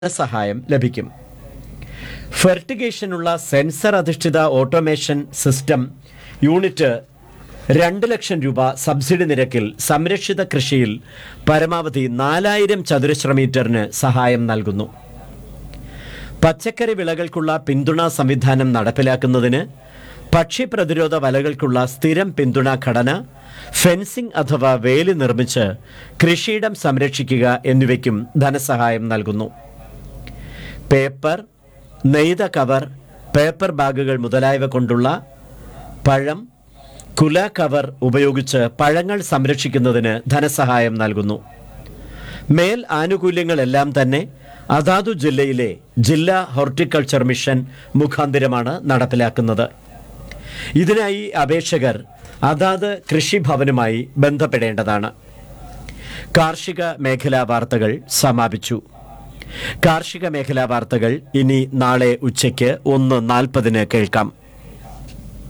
സഹായം ലഭിക്കും ഫെർട്ടിഗേഷനുള്ള സെൻസർ അധിഷ്ഠിത ഓട്ടോമേഷൻ സിസ്റ്റം യൂണിറ്റ് രണ്ട് ലക്ഷം രൂപ സബ്സിഡി നിരക്കിൽ സംരക്ഷിത കൃഷിയിൽ പരമാവധി നാലായിരം ചതുരശ്ര മീറ്ററിന് സഹായം നൽകുന്നു പച്ചക്കറി വിളകൾക്കുള്ള പിന്തുണാ സംവിധാനം നടപ്പിലാക്കുന്നതിന് പക്ഷി പ്രതിരോധ വലകൾക്കുള്ള സ്ഥിരം പിന്തുണാ ഘടന ഫെൻസിംഗ് അഥവാ വേലി നിർമ്മിച്ച് കൃഷിയിടം സംരക്ഷിക്കുക എന്നിവയ്ക്കും ധനസഹായം നൽകുന്നു പേപ്പർ നെയ്ത കവർ പേപ്പർ ബാഗുകൾ മുതലായവ കൊണ്ടുള്ള പഴം കുല കവർ ഉപയോഗിച്ച് പഴങ്ങൾ സംരക്ഷിക്കുന്നതിന് ധനസഹായം നൽകുന്നു മേൽ ആനുകൂല്യങ്ങളെല്ലാം തന്നെ അതാതു ജില്ലയിലെ ജില്ലാ ഹോർട്ടിക്കൾച്ചർ മിഷൻ മുഖാന്തിരമാണ് നടപ്പിലാക്കുന്നത് ഇതിനായി അപേക്ഷകർ അതാത് കൃഷിഭവനുമായി ബന്ധപ്പെടേണ്ടതാണ് കാർഷിക മേഖലാ വാർത്തകൾ സമാപിച്ചു കാർഷിക മേഖലാ വാർത്തകൾ ഇനി നാളെ ഉച്ചയ്ക്ക് ഒന്ന് നാൽപ്പതിന് കേൾക്കാം